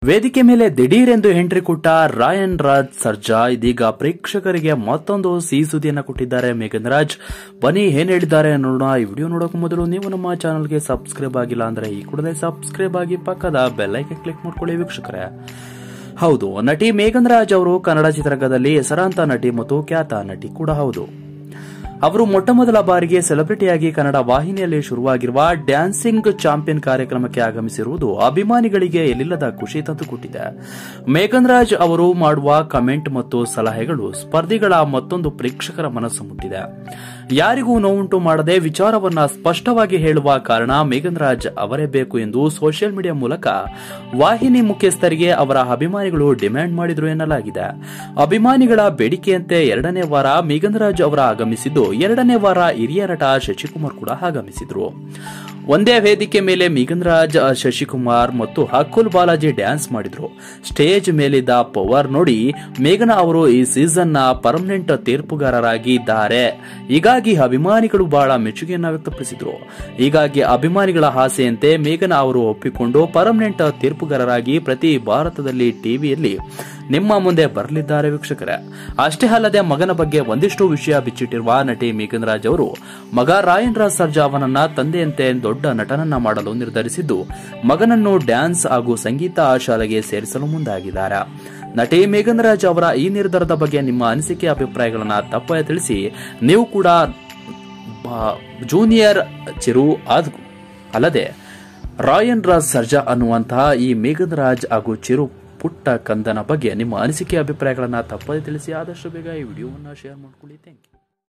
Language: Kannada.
ವೇದಿಕೆ ಮೇಲೆ ದಿಢೀರ್ ಎಂದು ಎಂಟ್ರಿ ಕೊಟ್ಟ ರಾಯನ್ ರಾಜ್ ಸರ್ಜಾ ಇದೀಗ ಪ್ರೇಕ್ಷಕರಿಗೆ ಮತ್ತೊಂದು ಸಿಹಿ ಸುದ್ದಿಯನ್ನು ಕೊಟ್ಟಿದ್ದಾರೆ ಮೇಘನ್ ರಾಜ್ ಬನ್ನಿ ಏನ್ ಹೇಳಿದ್ದಾರೆ ನೋಡೋಣ ಈ ವಿಡಿಯೋ ನೋಡೋಕೆ ಮೊದಲು ನೀವು ನಮ್ಮ ಚಾನಲ್ಗೆ ಸಬ್ಸ್ಕ್ರೈಬ್ ಆಗಿಲ್ಲ ಅಂದ್ರೆ ಈ ಕೂಡಲೇ ಸಬ್ಸ್ಕ್ರೈಬ್ ಆಗಿ ಪಕ್ಕದ ಬೆಲ್ಲೈಕೆ ಕ್ಲಿಕ್ ಮಾಡ್ಕೊಳ್ಳಿ ವೀಕ್ಷಕರೇ ಹೌದು ನಟಿ ಮೇಘನ್ ರಾಜ್ ಅವರು ಕನ್ನಡ ಚಿತ್ರರಂಗದಲ್ಲಿ ಹೆಸರಾಂತ ನಟಿ ಮತ್ತು ಖ್ಯಾತ ನಟಿ ಕೂಡ ಹೌದು ಅವರು ಮೊಟ್ಟ ಮೊದಲ ಬಾರಿಗೆ ಸೆಲೆಬ್ರಿಟಿಯಾಗಿ ಕನ್ನಡ ವಾಹಿನಿಯಲ್ಲಿ ಶುರುವಾಗಿರುವ ಡ್ಯಾನ್ಸಿಂಗ್ ಚಾಂಪಿಯನ್ ಕಾರ್ಯಕ್ರಮಕ್ಕೆ ಆಗಮಿಸಿರುವುದು ಅಭಿಮಾನಿಗಳಿಗೆ ಎಲ್ಲಿಲ್ಲದ ಖುಷಿ ತಂದುಕೊಟ್ಟಿದೆ ಮೇಘನ್ ರಾಜ್ ಅವರು ಮಾಡುವ ಕಮೆಂಟ್ ಮತ್ತು ಸಲಹೆಗಳು ಸ್ಪರ್ಧಿಗಳ ಮತ್ತೊಂದು ಪ್ರೇಕ್ಷಕರ ಮನಸ್ಸು ಮುಟ್ಟಿದೆ ಯಾರಿಗೂ ನೋವುಂಟು ಮಾಡದೆ ವಿಚಾರವನ್ನ ಸ್ಪಷ್ಟವಾಗಿ ಹೇಳುವ ಕಾರಣ ಮೇಘನ್ ರಾಜ್ ಅವರೇ ಬೇಕು ಎಂದು ಸೋಷಿಯಲ್ ಮೀಡಿಯಾ ಮೂಲಕ ವಾಹಿನಿ ಮುಖ್ಯಸ್ಥರಿಗೆ ಅವರ ಅಭಿಮಾನಿಗಳು ಡಿಮ್ಯಾಂಡ್ ಮಾಡಿದ್ರು ಎನ್ನಲಾಗಿದೆ ಅಭಿಮಾನಿಗಳ ಬೇಡಿಕೆಯಂತೆ ಎರಡನೇ ವಾರ ಮೇಘನ್ ರಾಜ್ ಅವರ ಆಗಮಿಸಿದ್ದು ಎರಡನೇ ವಾರ ಹಿರಿಯ ನಟ ಶಶಿಕುಮಾರ್ ಕೂಡ ಆಗಮಿಸಿದ್ರು ಒಂದೇ ವೇದಿಕೆ ಮೇಲೆ ಮೇಘನ್ ರಾಜ್ ಶಶಿಕುಮಾರ್ ಮತ್ತು ಹಕ್ಕುಲ್ ಬಾಲಾಜಿ ಡ್ಯಾನ್ಸ್ ಮಾಡಿದ್ರು ಸ್ಟೇಜ್ ಮೇಲಿದ್ದ ಪವರ್ ನೋಡಿ ಮೇಘನ ಅವರು ಈ ಸೀಸನ್ ನ ಪರ್ಮನೆಂಟ್ ತೀರ್ಪುಗಾರರಾಗಿದ್ದಾರೆ ಹೀಗಾಗಿ ಅಭಿಮಾನಿಗಳು ಬಹಳ ಮೆಚ್ಚುಗೆಯನ್ನ ವ್ಯಕ್ತಪಡಿಸಿದ್ರು ಹೀಗಾಗಿ ಅಭಿಮಾನಿಗಳ ಆಸೆಯಂತೆ ಮೇಘನ ಅವರು ಒಪ್ಪಿಕೊಂಡು ಪರ್ಮನೆಂಟ್ ತೀರ್ಪುಗಾರರಾಗಿ ಪ್ರತಿ ಭಾರತದಲ್ಲಿ ಟಿವಿಯಲ್ಲಿ ನಿಮ್ಮ ಮುಂದೆ ಬರಲಿದ್ದಾರೆ ವೀಕ್ಷಕರೇ ಅಷ್ಟೇ ಅಲ್ಲದೆ ಮಗನ ಬಗ್ಗೆ ಒಂದಿಷ್ಟು ವಿಷಯ ಬಿಚ್ಚಿಟ್ಟಿರುವ ನಟಿ ಮೇಘನ್ ರಾಜ್ ಅವರು ಮಗ ರಾಯನ್ ರಾಜ್ ಸರ್ಜಾ ಅವನನ್ನ ತಂದೆಯಂತೆ ದೊಡ್ಡ ನಟನನ್ನ ಮಾಡಲು ನಿರ್ಧರಿಸಿದ್ದು ಮಗನನ್ನು ಡ್ಯಾನ್ಸ್ ಹಾಗೂ ಸಂಗೀತ ಶಾಲೆಗೆ ಸೇರಿಸಲು ಮುಂದಾಗಿದ್ದಾರೆ ನಟಿ ಮೇಘನ್ ರಾಜ್ ಅವರ ಈ ನಿರ್ಧಾರದ ಬಗ್ಗೆ ನಿಮ್ಮ ಅನಿಸಿಕೆ ಅಭಿಪ್ರಾಯಗಳನ್ನ ತಪ್ಪಾಗಿ ತಿಳಿಸಿ ನೀವು ಕೂಡ ಬ- ಜೂನಿಯರ್ ಚಿರು ಆದ್ ಅಲ್ಲದೆ ರಾಯನ್ ರಾಜ್ ಸರ್ಜಾ ಅನ್ನುವಂತಹ ಈ ಮೇಘನ್ ರಾಜ್ ಹಾಗೂ ಚಿರು ಪುಟ್ಟ ಕಂದನ ಬಗ್ಗೆ ನಿಮ್ಮ ಅನಿಸಿಕೆ ಅಭಿಪ್ರಾಯಗಳನ್ನ ತಪ್ಪದೆ ತಿಳಿಸಿ ಆದಷ್ಟು ಬೇಗ ಈ ವಿಡಿಯೋವನ್ನ ಶೇರ್ ಮಾಡ್ಕೊಳ್ಳಿ ಥ್ಯಾಂಕ್ ಯು